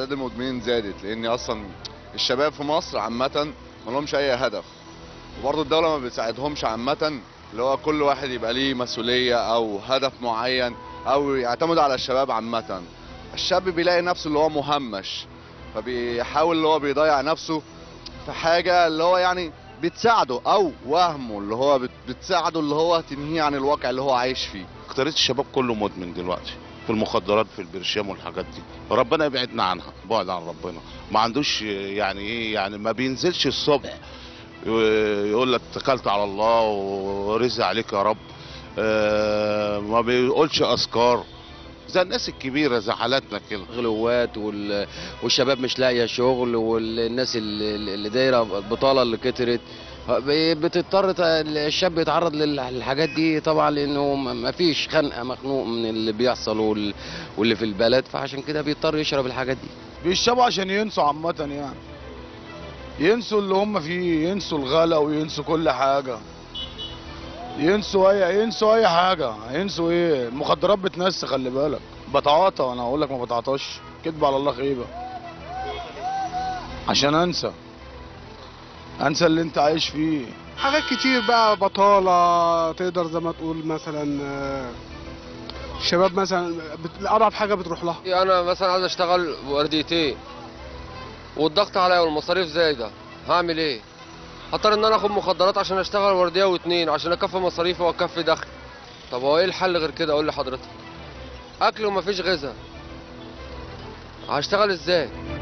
اعداد المدمنين زادت لان اصلا الشباب في مصر عامه ما لهمش اي هدف وبرضه الدوله ما بتساعدهمش عامه اللي هو كل واحد يبقى ليه مسؤوليه او هدف معين او يعتمد على الشباب عامه الشاب بيلاقي نفسه اللي هو مهمش فبيحاول اللي هو بيضيع نفسه في حاجه اللي هو يعني بتساعده او وهمه اللي هو بت- بتساعده اللي هو تنهيه عن الواقع اللي هو عايش فيه اكترية الشباب كله مدمن دلوقتي في المخدرات في البرشام والحاجات دي ربنا يبعدنا عنها بعد عن ربنا ما عندوش يعني ايه يعني ما بينزلش الصبح يقول لك اتكلت على الله ورزق عليك يا رب آه، ما بيقولش اذكار زي الناس الكبيره زي حالاتنا كده غلوات وال... والشباب مش لاقيه شغل والناس اللي, اللي دايره البطاله اللي كترت ب- بتضطر ت- الشاب يتعرض لل- للحاجات دي طبعا لانه ما فيش خنقه مخنوق من اللي بيحصل وال... واللي في البلد فعشان كده بيضطر يشرب الحاجات دي بيشربوا عشان ينسوا عامة يعني ينسوا اللي هم فيه ينسوا الغلا وينسوا كل حاجة ينسوا اي ينسوا اي حاجة ينسوا ايه المخدرات بتنسي خلي بالك بتعاطى وانا اقول لك ما بتعاطاش كدب على الله خيبة عشان انسى انسى اللي انت عايش فيه حاجات كتير بقى بطالة تقدر زي ما تقول مثلا آه، الشباب مثلا بت- أضعف حاجة بتروح لها انا مثلا عايز اشتغل ورديتين والضغط عليا والمصاريف زايده هعمل ايه هضطر ان انا اخد مخدرات عشان اشتغل ورديه واتنين عشان اكفي مصاريفي واكفي دخل طب هو ايه الحل غير كده قول لي حضرتك اكل ومفيش غذاء هشتغل ازاي